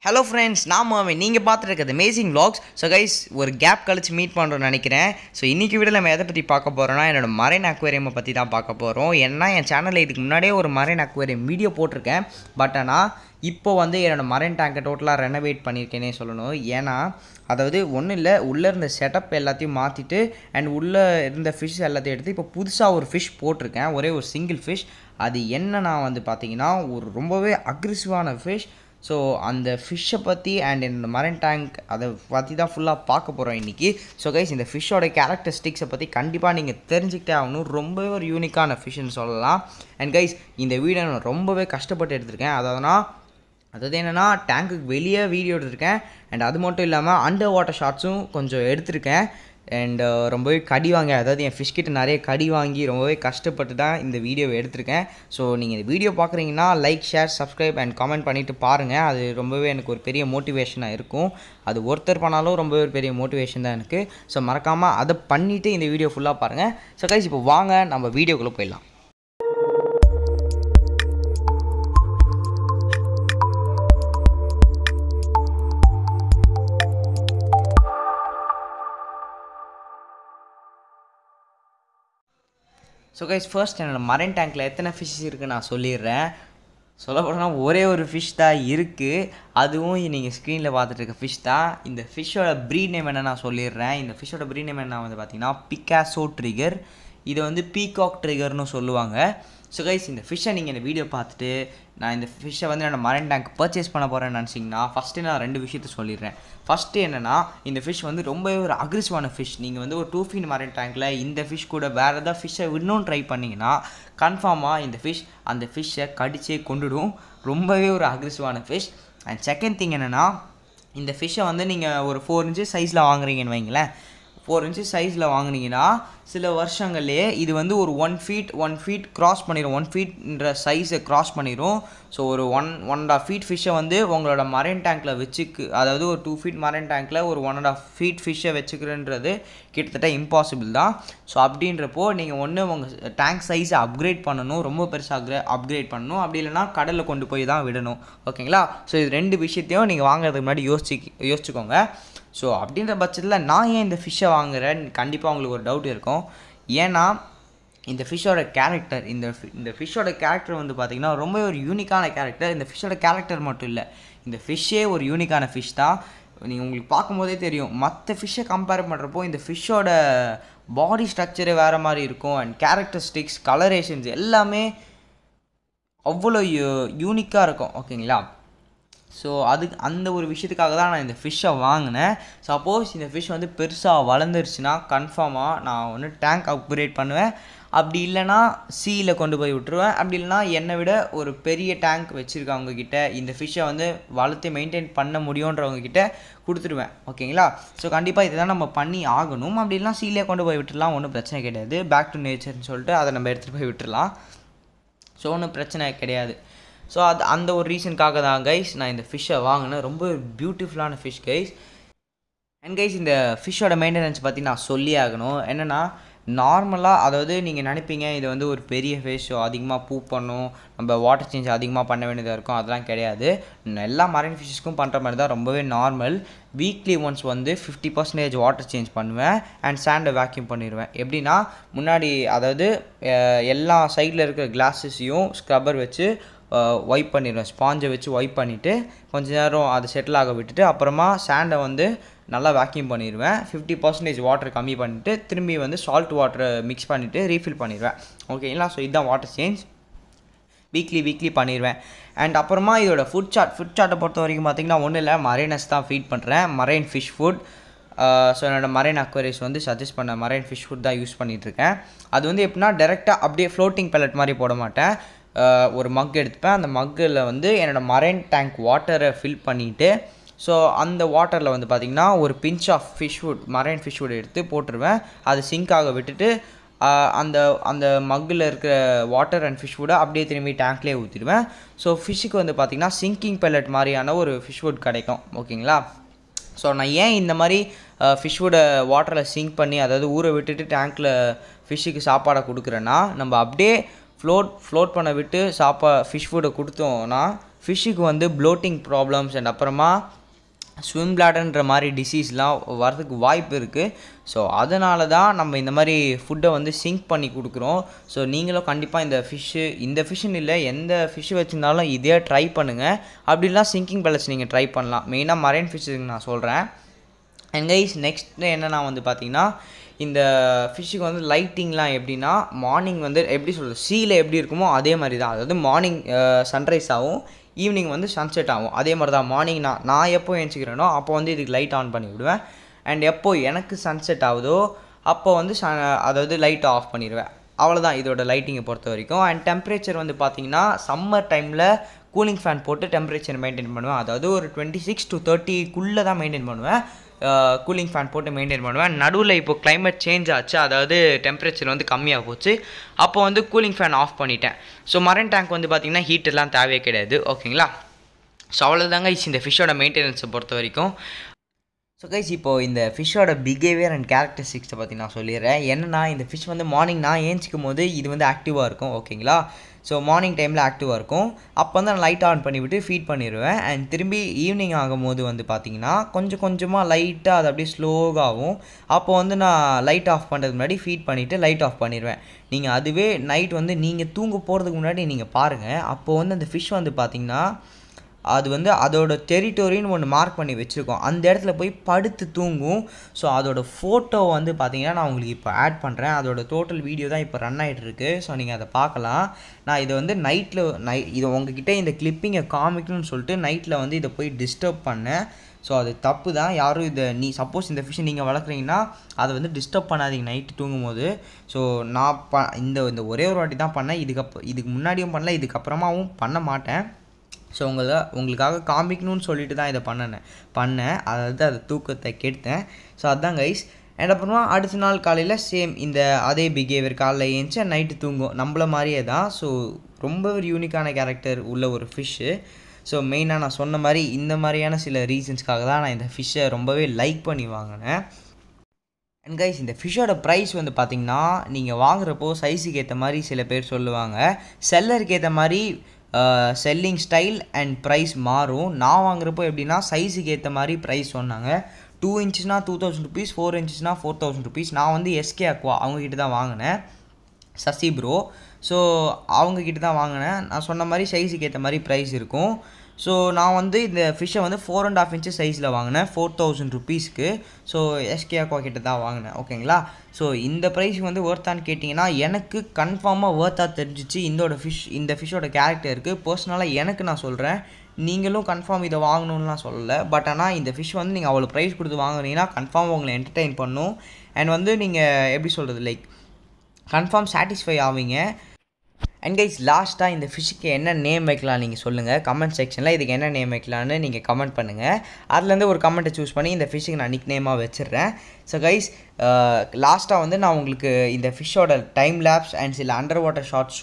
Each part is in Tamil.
ஹலோ ஃப்ரெண்ட்ஸ் நான் மாவன் நீங்கள் பார்த்துருக்கிறது அமேசிங் vlogs ஸோ கைஸ் ஒரு கேப் கழிச்சு மீட் பண்ணுறோன்னு நினைக்கிறேன் ஸோ இன்றைக்கி வீடியோ நம்ம எதை பற்றி பார்க்க போகிறோம்னா என்னோட மரைன் அக்வேரியமை பற்றி தான் பார்க்க போகிறோம் ஏன்னா என் சேனலில் இதுக்கு முன்னாடியே ஒரு மரைன் அக்வேரியம் வீடியோ போட்டிருக்கேன் பட் ஆனால் இப்போ வந்து என்னோட மரைன் டேங்கை டோட்டலாக ரெனோவேட் பண்ணியிருக்கேனே சொல்லணும் ஏன்னா அதாவது ஒன்றும் இல்லை உள்ளே இருந்த செட்டப் எல்லாத்தையும் மாற்றிட்டு அண்ட் உள்ளே இருந்த ஃபிஷ் எல்லாத்தையும் எடுத்து இப்போ புதுசாக ஒரு ஃபிஷ் போட்டிருக்கேன் ஒரே ஒரு சிங்கிள் ஃபிஷ் அது என்னன்னா வந்து பார்த்தீங்கன்னா ஒரு ரொம்பவே அக்ரெசிவான ஃபிஷ் ஸோ அந்த ஃபிஷ்ஷை பற்றி அண்ட் என்னோட மரைன் டேங்க் அதை பற்றி தான் ஃபுல்லாக பார்க்க போகிறோம் இன்றைக்கி ஸோ கைஸ் இந்த ஃபிஷ்ஷோட கேரக்டரிஸ்டிக்ஸை பற்றி கண்டிப்பாக நீங்கள் தெரிஞ்சுக்கிட்டே ஆகணும் ரொம்பவே ஒரு யூனிக்கான ஃபிஷ்ஷுன்னு சொல்லலாம் அண்ட் கைஸ் இந்த வீடியோ நான் ரொம்பவே கஷ்டப்பட்டு எடுத்திருக்கேன் அதாவதுனா அதாவது என்னென்னா டேங்க்குக்கு வெளியே வீடியோ எடுத்திருக்கேன் அண்ட் அது மட்டும் இல்லாமல் அண்டர் வாட்டர் ஷாட்ஸும் கொஞ்சம் எடுத்திருக்கேன் அண்ட் ரொம்பவே கடி வாங்கி அதாவது என் ஃபிஷ் கிட்ட நிறைய கடி வாங்கி ரொம்பவே கஷ்டப்பட்டு தான் இந்த வீடியோவை எடுத்திருக்கேன் ஸோ நீங்கள் இந்த வீடியோ பார்க்குறீங்கன்னா like share subscribe and comment பண்ணிவிட்டு பாருங்கள் அது ரொம்பவே எனக்கு ஒரு பெரிய மோட்டிவேஷனாக இருக்கும் அது ஒருத்தர் பண்ணாலும் ரொம்பவே ஒரு பெரிய மோட்டிவேஷன் தான் எனக்கு ஸோ மறக்காமல் அதை பண்ணிவிட்டு இந்த வீடியோ ஃபுல்லாக பாருங்கள் ஸோ கைஸ் இப்போ வாங்க நம்ம வீடியோக்குள்ளே போயிடலாம் ஸோ கைஸ் ஃபர்ஸ்ட் என்னோட மரைன் டேங்க்கில் எத்தனை ஃபிஷ் இருக்குன்னு நான் சொல்லிடுறேன் சொல்ல போனால் ஒரே ஒரு ஃபிஷ் தான் இருக்குது அதுவும் நீங்கள் ஸ்க்ரீனில் பார்த்துட்டு இருக்க ஃபிஷ் தான் இந்த ஃபிஷ்ஷோட ப்ரீட் நேம் என்ன நான் சொல்லிடுறேன் இந்த ஃபிஷ்ஷோட ப்ரீட் நேம் என்ன வந்து பார்த்தீங்கன்னா பிகாசோ ட்ரிகர் இதை வந்து பீகாக் ட்ரிகர்னு சொல்லுவாங்க ஸோ கைஸ் இந்த ஃபிஷ்ஷை நீங்கள் இந்த வீடியோ பார்த்துட்டு நான் இந்த ஃபிஷ்ஷை வந்து என்னோட மரைன் டேங்க் பர்ச்சேஸ் பண்ண போகிறேன்னு நினச்சிங்கன்னா ஃபஸ்ட்டு நான் ரெண்டு விஷயத்த சொல்லிடுறேன் ஃபஸ்ட்டு என்னென்னா இந்த ஃபிஷ் வந்து ரொம்பவே ஒரு அக்ரெசிவான ஃபிஷ் நீங்கள் வந்து ஒரு டூ ஃபீட் மரைன் டேங்க்கில் இந்த ஃபிஷ் கூட வேறு ஏதாவது ஃபிஷ்ஷை இன்னும் ட்ரை பண்ணிங்கன்னா கன்ஃபார்மாக இந்த ஃபிஷ் அந்த ஃபிஷ்ஷை கடிச்சே கொண்டுடும் ரொம்பவே ஒரு அக்ரெசிவான ஃபிஷ் அண்ட் செகண்ட் திங் என்னென்னா இந்த ஃபிஷ்ஷை வந்து நீங்கள் ஒரு ஃபோர் இன்ச்சு சைஸில் வாங்குறீங்கன்னு வைங்களேன் ஃபோர் இன்ச்சு சைஸில் வாங்குனீங்கன்னா சில வருஷங்கள்லேயே இது வந்து ஒரு one feet one feet cross பண்ணிடும் ஒன் ஃபீட்ன்ற சைஸை க்ராஸ் பண்ணிடும் ஸோ ஒரு one one and half feet ஃபிஷ்ஷை வந்து உங்களோட மரைன் டேங்க்கில் வச்சுக்கு அதாவது ஒரு டூ ஃபீட் மரைன் டேங்க்கில் ஒரு ஒன் அண்ட் ஆஃப் ஃபீட் ஃபிஷ்ஷை வச்சுக்கிறன்றது கிட்டத்தட்ட இம்பாசிபிள் தான் ஸோ அப்படின்றப்போ நீங்கள் ஒன்று உங்கள் டேங்க் சைஸை அப்கிரேட் பண்ணணும் ரொம்ப பெருசாக அப்கிரே அப்கிரேட் பண்ணணும் அப்படி இல்லைனா கடலில் கொண்டு போய் தான் விடணும் ஓகேங்களா ஸோ இது ரெண்டு விஷயத்தையும் நீங்கள் வாங்குறதுக்கு முன்னாடி யோசிச்சு யோசிச்சுக்கோங்க ஸோ அப்படின்ற பட்சத்தில் நான் ஏன் இந்த ஃபிஷ்ஷை வாங்குறேன் கண்டிப்பாக உங்களுக்கு ஒரு டவுட் இருக்கும் ஏன்னா இந்த ஃபிஷ்ஷோட கேரக்டர் இந்த இந்த ஃபிஷ்ஷோட கேரக்டர் வந்து பார்த்திங்கன்னா ரொம்ப ஒரு யூனிக்கான கேரக்டர் இந்த ஃபிஷ்ஷோட கேரக்டர் மட்டும் இல்லை இந்த ஃபிஷ்ஷே ஒரு யூனிக்கான ஃபிஷ் தான் நீங்கள் உங்களுக்கு பார்க்கும்போதே தெரியும் மற்ற ஃபிஷ்ஷை கம்பேர் பண்ணுறப்போ இந்த ஃபிஷ்ஷோட பாடி ஸ்ட்ரக்சரே வேறு மாதிரி இருக்கும் அண்ட் கேரக்டரிஸ்டிக்ஸ் கலரேஷன்ஸ் எல்லாமே அவ்வளோ யூனிக்காக இருக்கும் ஓகேங்களா ஸோ அதுக்கு அந்த ஒரு விஷயத்துக்காக தான் நான் இந்த ஃபிஷ்ஷை வாங்கினேன் சப்போஸ் இந்த ஃபிஷ் வந்து பெருசாக வளர்ந்துருச்சுன்னா கன்ஃபார்மாக நான் ஒன்று டேங்க் அப்கிரேட் பண்ணுவேன் அப்படி இல்லைனா சீயில் கொண்டு போய் விட்டுருவேன் அப்படி இல்லைனா என்னை விட ஒரு பெரிய டேங்க் வச்சுருக்கவங்க கிட்ட இந்த ஃபிஷ்ஷை வந்து வளர்த்து மெயின்டைன் பண்ண முடியுன்றவங்க கிட்ட கொடுத்துருவேன் ஓகேங்களா ஸோ கண்டிப்பாக இதை தான் நம்ம பண்ணி ஆகணும் அப்படி இல்லைனா சீலே கொண்டு போய் விட்டுடலாம் ஒன்றும் பிரச்சனை கிடையாது பேக் டு நேச்சர்னு சொல்லிட்டு அதை நம்ம எடுத்துகிட்டு போய் விட்டுடலாம் ஸோ ஒன்றும் பிரச்சனை கிடையாது ஸோ அது அந்த ஒரு ரீசனுக்காக தான் கைஸ் நான் இந்த ஃபிஷ்ஷை வாங்கினேன் ரொம்ப பியூட்டிஃபுல்லான ஃபிஷ் கைஸ் அண்ட் கைஸ் இந்த ஃபிஷ்ஷோட மெயின்டெனன்ஸ் பற்றி நான் சொல்லி ஆகணும் என்னென்னா நார்மலாக அதாவது நீங்கள் நினைப்பீங்க இது வந்து ஒரு பெரிய ஃபிஷ் ஸோ அதிகமாக பூ பண்ணும் நம்ம வாட்டர் சேஞ்ச் அதிகமாக பண்ண வேண்டியதாக இருக்கும் அதெல்லாம் கிடையாது எல்லா மரைன் ஃபிஷ்ஷஸ்க்கும் பண்ணுற மாதிரி தான் ரொம்பவே நார்மல் வீக்லி ஒன்ஸ் வந்து ஃபிஃப்டி பர்சன்டேஜ் வாட்டர் சேஞ்ச் பண்ணுவேன் அண்ட் சாண்டை வேக்யூம் பண்ணிடுவேன் எப்படின்னா முன்னாடி அதாவது எல்லா சைடில் இருக்கிற கிளாஸஸையும் ஸ்க்ரப்பர் வச்சு ஒய்ப் பண்ணிடுவேன் ஸ்பாஞ்சை வச்சு ஒய்ப் பண்ணிவிட்டு கொஞ்ச நேரம் அதை செட்டில் ஆக விட்டுட்டு அப்புறமா சாண்டை வந்து நல்லா வேக்யூம் பண்ணிடுவேன் ஃபிஃப்டி பர்சன்டேஜ் வாட்டர் கம்மி பண்ணிவிட்டு திரும்பி வந்து சால்ட் வாட்டரை மிக்ஸ் பண்ணிவிட்டு ரீஃபில் பண்ணிடுவேன் ஓகேங்களா ஸோ இதுதான் வாட்டர் சேஞ்ச் வீக்லி வீக்லி பண்ணிடுவேன் அண்ட் அப்புறமா இதோட ஃபுட் சார்ட் ஃபுட் சார்ட்டை பொறுத்த வரைக்கும் பார்த்திங்கன்னா ஒன்றும் இல்லை மரைனஸ் தான் ஃபீட் பண்ணுறேன் மரைன் ஃபிஷ் ஃபுட் ஸோ என்னோடய மரைன் அக்வரிஸ் வந்து சஜஸ்ட் பண்ண மரைன் ஃபிஷ் ஃபுட் தான் யூஸ் பண்ணிகிட்ருக்கேன் அது வந்து எப்படின்னா டேரெக்டாக அப்படியே ஃப்ளோட்டிங் பெலட் மாதிரி போட மாட்டேன் ஒரு மக் எடுத்துப்பேன் அந்த மக்கில் வந்து என்னோடய மரைன் டேங்க் வாட்டரை ஃபில் பண்ணிவிட்டு ஸோ அந்த வாட்டரில் வந்து பார்த்திங்கன்னா ஒரு pinch of fish food marine fish food எடுத்து போட்டுருவேன் அது சிங்காக விட்டுட்டு அந்த அந்த மக்கில் இருக்கிற வாட்டர் அண்ட் ஃபிஷ் ஃபுட்டை அப்படியே திரும்பி டேங்க்லேயே ஊற்றிடுவேன் ஸோ ஃபிஷ்ஷுக்கு வந்து பார்த்திங்கன்னா சிங்கிங் பெல்லட் மாதிரியான ஒரு ஃபிஷ் ஃபுட் கிடைக்கும் ஓகேங்களா ஸோ நான் ஏன் இந்த மாதிரி ஃபிஷ் ஃபுட்டை வாட்டரில் சிங்க் பண்ணி அதாவது ஊற விட்டுட்டு டேங்க்கில் ஃபிஷ்ஷுக்கு சாப்பாடை கொடுக்குறேன்னா நம்ம அப்படியே ஃப்ளோட் ஃப்ளோட் பண்ண விட்டு சாப்பா ஃபிஷ் ஃபுட்டை கொடுத்தோன்னா ஃபிஷ்ஷுக்கு வந்து ப்ளோட்டிங் ப்ராப்ளம்ஸ் அண்ட் அப்புறமா ஸ்விம் பிளாடன்ற மாதிரி டிசீஸ்லாம் வரதுக்கு வாய்ப்பு இருக்குது ஸோ அதனால தான் நம்ம இந்த மாதிரி ஃபுட்டை வந்து சிங்க் பண்ணி கொடுக்குறோம் ஸோ நீங்களும் கண்டிப்பாக இந்த ஃபிஷ்ஷு இந்த ஃபிஷ்ஷுன்னு இல்லை எந்த ஃபிஷ்ஷு வச்சுருந்தாலும் இதே ட்ரை பண்ணுங்கள் அப்படிலாம் சிங்கிங் பேலஸ் நீங்கள் ட்ரை பண்ணலாம் மெயினாக மரைன் ஃபிஷ்ஷுக்கு நான் சொல்கிறேன் அண்ட் கைஸ் நெக்ஸ்ட் என்னென்னா வந்து பார்த்தீங்கன்னா இந்த ஃபிஷ்ஷுக்கு வந்து லைட்டிங்லாம் எப்படின்னா மார்னிங் வந்து எப்படி சொல்கிறது சீல எப்படி இருக்குமோ அதே மாதிரி தான் அதாவது மார்னிங் சன்ரைஸ் ஆகும் ஈவினிங் வந்து சன்செட் ஆகும் அதே மாதிரி தான் மார்னிங் நான் நான் எப்போ எழுச்சிக்கிறேனோ அப்போ வந்து இதுக்கு லைட் ஆன் பண்ணி விடுவேன் அண்ட் எப்போ எனக்கு சன்செட் ஆகுதோ அப்போ வந்து ச அதாவது லைட் ஆஃப் பண்ணிடுவேன் அவ்வளோதான் இதோட லைட்டிங்கை பொறுத்த வரைக்கும் அண்ட் டெம்பரேச்சர் வந்து பார்த்தீங்கன்னா சம்மர் டைமில் கூலிங் ஃபேன் போட்டு டெம்பரேச்சர் மெயின்டைன் பண்ணுவேன் அதாவது ஒரு டுவெண்ட்டி சிக்ஸ் டு தேர்ட்டிக்குள்ளே தான் மெயின்டைன் பண்ணுவேன் கூலிங் ஃபேன் போட்டு மெயின்டைன் பண்ணுவேன் நடுவில் இப்போ climate சேஞ்ச் ஆச்சு அதாவது டெம்பரேச்சர் வந்து கம்மியாக போச்சு அப்போ வந்து கூலிங் ஃபேன் ஆஃப் பண்ணிட்டேன் ஸோ மரன் டேங்க் வந்து பார்த்திங்கன்னா ஹீட் எல்லாம் தேவையே கிடையாது ஓகேங்களா ஸோ அவ்வளோதாங்க இந்த ஃபிஷ்ஷோட மெயின்டெனன்ஸை பொறுத்த வரைக்கும் ஸோ கைஸ் இப்போது இந்த ஃபிஷ்ஷோட பிஹேவியர் அண்ட் கேரக்டரிஸ்டிக்ஸை பற்றி நான் சொல்லிடுறேன் என்னன்னா இந்த ஃபிஷ் வந்து மார்னிங் நான் ஏஞ்சிக்கும் போது இது வந்து ஆக்டிவாக இருக்கும் ஓகேங்களா ஸோ மார்னிங் டைமில் ஆக்டிவாக இருக்கும் அப்போ வந்து நான் லைட் ஆன் பண்ணிவிட்டு ஃபீட் பண்ணிடுவேன் அண்ட் திரும்பி ஈவினிங் ஆகும்போது வந்து பார்த்தீங்கன்னா கொஞ்சம் கொஞ்சமாக லைட்டாக அது அப்படியே ஸ்லோவாகும் அப்போ வந்து நான் லைட் ஆஃப் பண்ணுறதுக்கு முன்னாடி ஃபீட் பண்ணிவிட்டு லைட் ஆஃப் பண்ணிடுவேன் நீங்கள் அதுவே நைட் வந்து நீங்கள் தூங்க போகிறதுக்கு முன்னாடி நீங்கள் பாருங்கள் அப்போது வந்து அந்த ஃபிஷ் வந்து பார்த்தீங்கன்னா அது வந்து அதோட டெரிட்டோரின்னு ஒன்று மார்க் பண்ணி வச்சுருக்கோம் அந்த இடத்துல போய் படுத்து தூங்கும் ஸோ அதோட ஃபோட்டோ வந்து பார்த்தீங்கன்னா நான் உங்களுக்கு இப்போ ஆட் பண்ணுறேன் அதோட டோட்டல் வீடியோ தான் இப்போ ரன் ஆகிட்டு இருக்கு ஸோ நீங்கள் அதை பார்க்கலாம் நான் இதை வந்து நைட்டில் நை இது உங்ககிட்ட இந்த கிளிப்பிங்கை காமிக்கணும்னு சொல்லிட்டு நைட்டில் வந்து இதை போய் டிஸ்டர்ப் பண்ணேன் ஸோ அது தப்பு தான் யாரும் இதை நீ சப்போஸ் இந்த ஃபிஷ்ஷை நீங்கள் வளர்க்குறீங்கன்னா அதை வந்து டிஸ்டர்ப் பண்ணாதீங்க நைட்டு தூங்கும்போது ஸோ நான் ப இந்த இந்த ஒரே ஒரு வாட்டி தான் பண்ணேன் இதுக்கப் இதுக்கு முன்னாடியும் பண்ணல இதுக்கப்புறமாவும் பண்ண மாட்டேன் ஸோ உங்களை உங்களுக்காக காமிக்கணும்னு சொல்லிட்டு தான் இதை பண்ணினேன் பண்ணேன் அதாவது அது தூக்கத்தை கெடுத்தேன் ஸோ அதுதான் கைஸ் அண்ட் அப்புறமா அடுத்த நாள் காலையில் சேம் இந்த அதே பிஹேவியர் காலைல ஏஞ்சி நைட்டு தூங்கும் நம்மள மாதிரியே தான் ஸோ ரொம்ப ஒரு யூனிக்கான கேரக்டர் உள்ள ஒரு ஃபிஷ்ஷு ஸோ மெயினாக நான் சொன்ன மாதிரி இந்த மாதிரியான சில ரீசன்ஸ்க்காக தான் நான் இந்த ஃபிஷ்ஷை ரொம்பவே லைக் பண்ணி வாங்கினேன் அண்ட் கைஸ் இந்த ஃபிஷ்ஷோட ப்ரைஸ் வந்து பார்த்தீங்கன்னா நீங்கள் வாங்குறப்போ சைஸுக்கு ஏற்ற மாதிரி சில பேர் சொல்லுவாங்க செல்லருக்கு ஏற்ற மாதிரி செல்லிங் ஸ்டைல் அண்ட் ப்ரைஸ் மாறும் நான் வாங்குறப்போ எப்படின்னா சைஸுக்கு ஏற்ற மாதிரி ப்ரைஸ் சொன்னாங்க டூ இன்ச்சஸ்னா டூ தௌசண்ட் ருபீஸ் ஃபோர் இன்ச்சஸ்னா ஃபோர் தௌசண்ட் ருபீஸ் நான் வந்து எஸ்கே அக்வா அவங்கக்கிட்ட தான் வாங்கினேன் சசி ப்ரோ ஸோ அவங்கக்கிட்ட தான் வாங்கினேன் நான் சொன்ன மாதிரி சைஸுக்கு ஏற்ற மாதிரி ப்ரைஸ் இருக்கும் ஸோ நான் வந்து இந்த ஃபிஷ்ஷை வந்து ஃபோர் அண்ட் ஆஃப் இன்ச்சு சைஸில் வாங்கினேன் ஃபோர் தௌசண்ட் ருபீஸ்க்கு ஸோ எஸ்கே அக்வா கிட்ட தான் வாங்கினேன் ஓகேங்களா ஸோ இந்த ப்ரைஸ் வந்து ஒர்த்தான்னு கேட்டிங்கன்னா எனக்கு கன்ஃபார்மாக ஒர்த்தாக தெரிஞ்சிச்சு இந்தோட ஃபிஷ் இந்த ஃபிஷ்ஷோட கேரக்டருக்கு பர்சனலாக எனக்கு நான் சொல்கிறேன் நீங்களும் கன்ஃபார்ம் இதை வாங்கணும்லாம் சொல்லலை பட் ஆனால் இந்த ஃபிஷ் வந்து நீங்கள் அவ்வளோ ப்ரைஸ் கொடுத்து வாங்குனீங்கன்னா கன்ஃபார்ம் உங்களை என்டர்டெயின் பண்ணும் அண்ட் வந்து நீங்கள் எப்படி சொல்கிறது லைக் கன்ஃபார்ம் சாட்டிஸ்ஃபை ஆவீங்க அண்ட் கைஸ் லாஸ்ட்டாக இந்த ஃபிஷ்ஷுக்கு என்ன நேம் வைக்கலாம் நீங்கள் சொல்லுங்கள் கமெண்ட் செக்ஷனில் இதுக்கு என்ன நேம் வைக்கலான்னு நீங்கள் கமெண்ட் பண்ணுங்கள் அதுலேருந்து ஒரு கமெண்ட்டை சூஸ் பண்ணி இந்த ஃபிஷ்ஷுக்கு நான் நிக் நேமாக வச்சிடுறேன் ஸோ கைஸ் லாஸ்ட்டாக வந்து நான் உங்களுக்கு இந்த ஃபிஷ்ஷோட டைம் லேப்ஸ் அண்ட் சில அண்டர் வாட்டர் ஷார்ட்ஸ்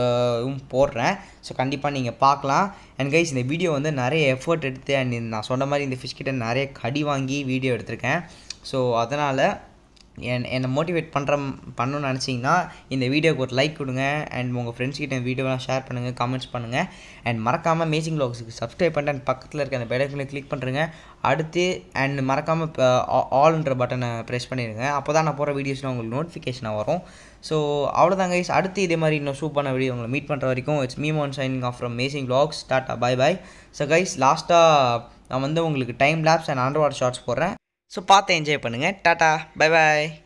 போடுறேன் ஸோ கண்டிப்பாக நீங்கள் பார்க்கலாம் அண்ட் கைஸ் இந்த வீடியோ வந்து நிறைய எஃபர்ட் எடுத்து அண்ட் நான் சொன்ன மாதிரி இந்த ஃபிஷ் கிட்ட நிறைய கடி வாங்கி வீடியோ எடுத்திருக்கேன் ஸோ அதனால் என் என்னை மோட்டிவேட் பண்ணுற பண்ணணும்னு நினச்சிங்கன்னா இந்த வீடியோக்கு ஒரு லைக் கொடுங்க அண்ட் உங்கள் ஃப்ரெண்ட்ஸ் கிட்ட இந்த வீடியோலாம் ஷேர் பண்ணுங்கள் கமெண்ட்ஸ் பண்ணுங்கள் அண்ட் மறக்காமல் மேசிங் வ்ளாக்ஸுக்கு சப்ஸ்கிரைப் பண்ணிட்டு அண்ட் பக்கத்தில் இருக்க அந்த பெலைக்கனை கிளிக் பண்ணுறேங்க அடுத்து அண்ட் மறக்காமல் இப்போ ஆல்ன்ற பட்டனை ப்ரெஸ் பண்ணிடுங்க அப்போ தான் நான் போகிற வீடியோஸ்லாம் உங்களுக்கு நோட்டிஃபிகேஷனாக வரும் ஸோ அவ்வளோதான் கைஸ் அடுத்து இதே மாதிரி இன்னும் சூப்பரான வீடியோ உங்களை மீட் பண்ணுற வரைக்கும் it's me one signing off from amazing vlogs டாட்டா பை பை ஸோ கைஸ் லாஸ்ட்டாக நான் வந்து உங்களுக்கு time lapse and underwater shots போடுறேன் ஸோ பார்த்து என்ஜாய் பண்ணுங்கள் டாட்டா பை பாய்